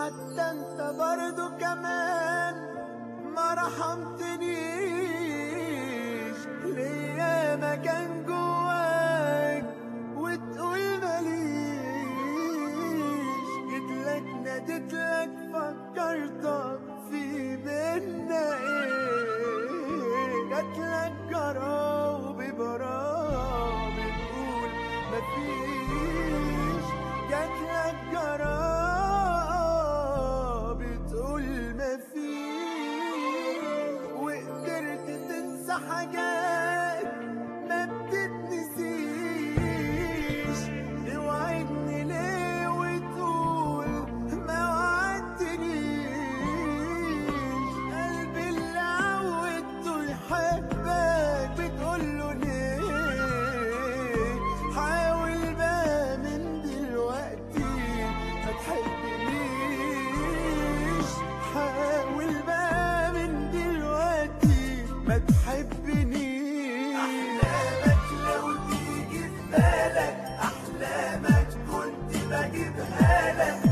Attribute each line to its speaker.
Speaker 1: حتى انت برضو كمان ما رحمتنيش ليا مكان جواك وتقول ماليش جيتلك ناديتلك فكرتك في بينا ايه جاتلك جراوبي برا بتقول مفيش جاتلك جرا بتقول مفيش وقدرت تنسى حاجات ما بتتنسيش توعدني ليه وتقول ما وعدتنيش قلبي اللي عودته يحبك بتقوله ليه حاول بقى من دلوقتي ما تحبنيش حاول بقى من دلوقتي ما تحبنيش احلامك لو تيجي في بالك احلامك كنت بجيبها لك